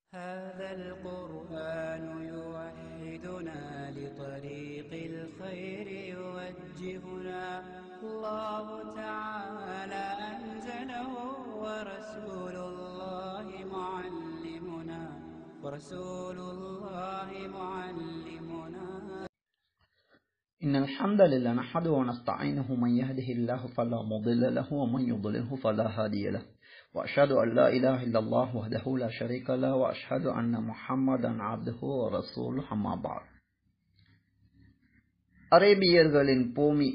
هذا القرآن يوحدنا لطريق الخير يوجهنا الله تعالى أنزله ورسول الله معلمنا ورسول الله معلمنا إن الحمد لله نحمده ونستعينه من يهده الله فلا مضل له ومن يضلله فلا هادي له وأشهد أن لا إله إلا الله وحده لا شريك له وأشهد أن محمدا عبده ورسوله أما بعد அரேபியர்களின் பூமி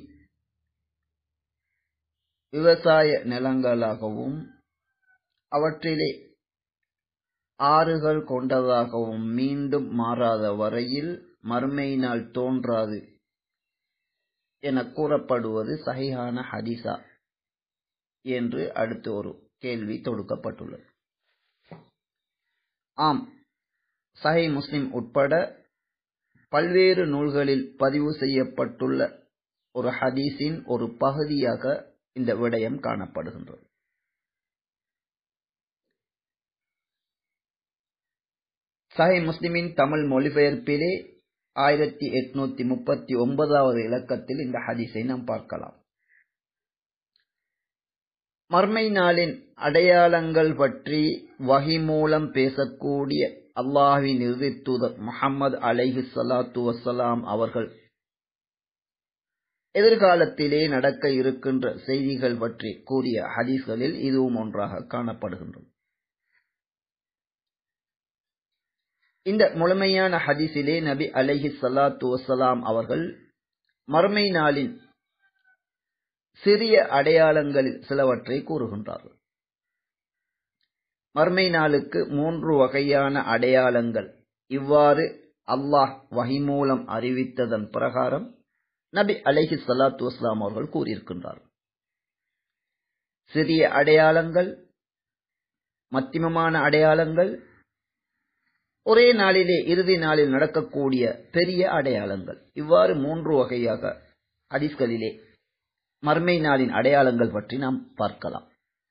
விவசாய நிலங்களாகவும் அவற்றிலே ஆறுகள் கொண்டதாகவும் மீண்டும் மாறாத வரையில் மறுமையினால் தோன்றாது என கூறப்படுவது சஹிஹான ஹதீஸா என்று அடுத்து ஒரு கேள்வி தொடுக்கப்பட்டுள்ளது ஆம் சஹி முஸ்லிம் உட்பட பல்வேறு நூல்களில் பதிவு செய்யப்பட்டுள்ள ஒரு ஹதீஸின் ஒரு பகுதியாக இந்த விடயம் காணப்படுகின்றது சஹி முஸ்லிமின் தமிழ் மொழிபெயர்ப்பிலே ஆயிரத்தி எட்நூத்தி முப்பத்தி ஒன்பதாவது இலக்கத்தில் இந்த ஹதீஸை நாம் பார்க்கலாம் மர்மை நாளின் அடையாளங்கள் பற்றி வகி மூலம் பேசக்கூடிய அல்லாஹின் இறுதி தூதர் முகமது அலைஹி சலாத்து வசலாம் அவர்கள் எதிர்காலத்திலே நடக்க இருக்கின்ற செய்திகள் பற்றி கூறிய ஹதீஸ்களில் இதுவும் ஒன்றாக காணப்படுகின்றது இந்த முழுமையான ஹதீஸிலே நபி அலைஹி சலாத்து வசலாம் அவர்கள் மறுமை நாளின் சிறிய அடையாளங்களில் சிலவற்றை கூறுகின்றார்கள் மறுமை நாளுக்கு மூன்று வகையான அடையாளங்கள் இவ்வாறு அல்லாஹ் வகை மூலம் அறிவித்ததன் பிரகாரம் நபி அலைஹி சலாத்து வஸ்லாம் அவர்கள் கூறியிருக்கின்றார்கள் சிறிய அடையாளங்கள் மத்தியமமான அடையாளங்கள் ஒரே நாளிலே இறுதி நாளில் நடக்கக்கூடிய பெரிய அடையாளங்கள் இவ்வாறு மூன்று வகையாக ஹதீஸ்களிலே மர்மை நாளின் அடையாளங்கள் பற்றி நாம் பார்க்கலாம்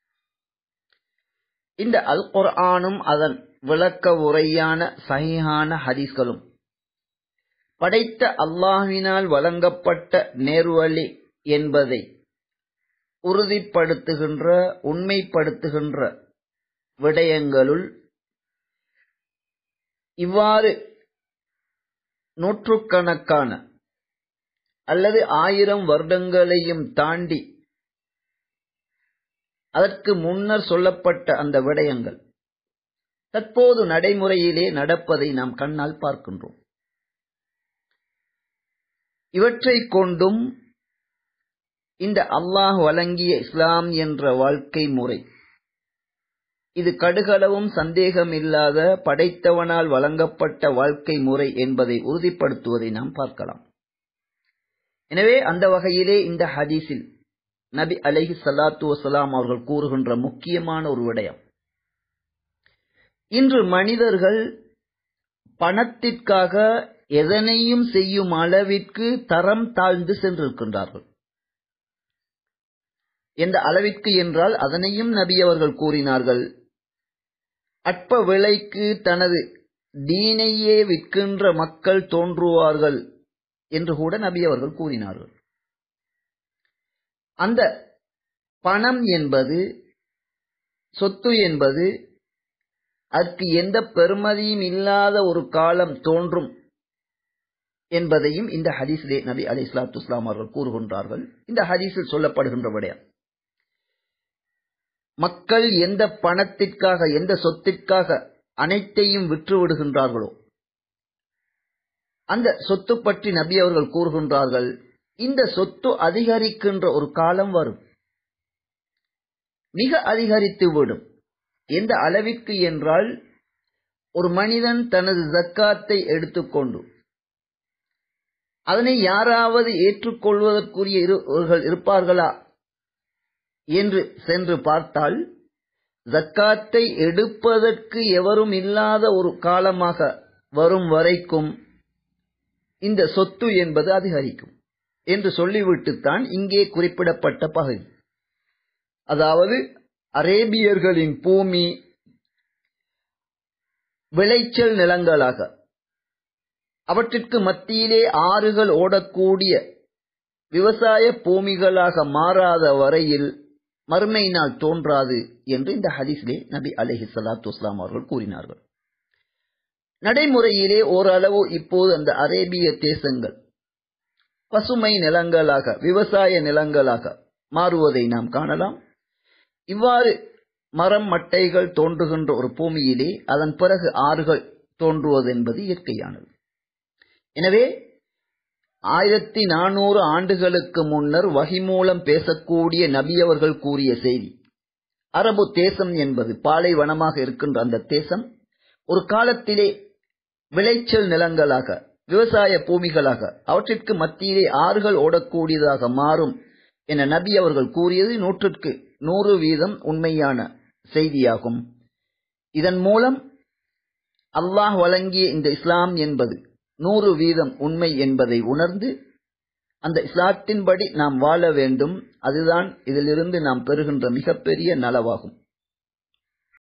இந்த அல் குர்ஆனும் அதன் விளக்க உரையான சகிஹான ஹதீஸ்களும் படைத்த அல்லாஹினால் வழங்கப்பட்ட நேர்வழி என்பதை உறுதிப்படுத்துகின்ற உண்மைப்படுத்துகின்ற விடயங்களுள் இவ்வாறு நூற்றுக்கணக்கான அல்லது ஆயிரம் வருடங்களையும் தாண்டி அதற்கு முன்னர் சொல்லப்பட்ட அந்த விடயங்கள் தற்போது நடைமுறையிலே நடப்பதை நாம் கண்ணால் பார்க்கின்றோம் இவற்றை கொண்டும் இந்த அல்லாஹ் வழங்கிய இஸ்லாம் என்ற வாழ்க்கை முறை இது கடுகளவும் சந்தேகமில்லாத படைத்தவனால் வழங்கப்பட்ட வாழ்க்கை முறை என்பதை உறுதிப்படுத்துவதை நாம் பார்க்கலாம் எனவே அந்த வகையிலே இந்த ஹதீஸில் நபி அலைஹி சலாத்து வசலாம் அவர்கள் கூறுகின்ற முக்கியமான ஒரு விடயம் இன்று மனிதர்கள் பணத்திற்காக எதனையும் செய்யும் அளவிற்கு தரம் தாழ்ந்து சென்றிருக்கின்றார்கள் எந்த அளவிற்கு என்றால் அதனையும் நபி அவர்கள் கூறினார்கள் அற்ப விலைக்கு தனது தீனையே விற்கின்ற மக்கள் தோன்றுவார்கள் என்று கூட நபி அவர்கள் கூறினார்கள் அந்த பணம் என்பது சொத்து என்பது அதற்கு எந்த பெருமதியும் இல்லாத ஒரு காலம் தோன்றும் என்பதையும் இந்த ஹதீஸிலே நபி அலி இஸ்லாத்து இஸ்லாம் அவர்கள் கூறுகின்றார்கள் இந்த ஹதீஸில் சொல்லப்படுகின்ற விடயம் மக்கள் எந்த பணத்திற்காக எந்த சொத்திற்காக அனைத்தையும் விற்று விடுகின்றார்களோ அந்த சொத்து பற்றி நபி அவர்கள் கூறுகின்றார்கள் இந்த சொத்து அதிகரிக்கின்ற ஒரு காலம் வரும் மிக அதிகரித்து விடும் எந்த அளவிற்கு என்றால் ஒரு மனிதன் தனது ஜக்காத்தை எடுத்துக்கொண்டு அதனை யாராவது ஏற்றுக்கொள்வதற்குரிய இருப்பார்களா என்று சென்று பார்த்தால் ஜக்காத்தை எடுப்பதற்கு எவரும் இல்லாத ஒரு காலமாக வரும் வரைக்கும் இந்த சொத்து என்பது அதிகரிக்கும் என்று சொல்லிவிட்டுத்தான் இங்கே குறிப்பிடப்பட்ட பகுதி அதாவது அரேபியர்களின் பூமி விளைச்சல் நிலங்களாக அவற்றிற்கு மத்தியிலே ஆறுகள் ஓடக்கூடிய விவசாய பூமிகளாக மாறாத வரையில் மறுமை நாள் தோன்றாது என்று இந்த ஹதீஸிலே நபி அலஹி சலாத்து வஸ்லாம் அவர்கள் கூறினார்கள் நடைமுறையிலே ஓரளவு இப்போது அந்த அரேபிய தேசங்கள் பசுமை நிலங்களாக விவசாய நிலங்களாக மாறுவதை நாம் காணலாம் இவ்வாறு மரம் மட்டைகள் தோன்றுகின்ற ஒரு பூமியிலே அதன் பிறகு ஆறுகள் தோன்றுவது என்பது இயற்கையானது எனவே ஆயிரத்தி நானூறு ஆண்டுகளுக்கு முன்னர் வகி மூலம் பேசக்கூடிய நபி அவர்கள் கூறிய செய்தி அரபு தேசம் என்பது பாலைவனமாக இருக்கின்ற அந்த தேசம் ஒரு காலத்திலே விளைச்சல் நிலங்களாக விவசாய பூமிகளாக அவற்றிற்கு மத்தியிலே ஆறுகள் ஓடக்கூடியதாக மாறும் என நபி அவர்கள் கூறியது நூற்றுக்கு நூறு வீதம் உண்மையான செய்தியாகும் இதன் மூலம் அல்லாஹ் வழங்கிய இந்த இஸ்லாம் என்பது நூறு வீதம் உண்மை என்பதை உணர்ந்து அந்த இஸ்லாத்தின்படி நாம் வாழ வேண்டும் அதுதான் இதிலிருந்து நாம் பெறுகின்ற மிகப்பெரிய நலவாகும்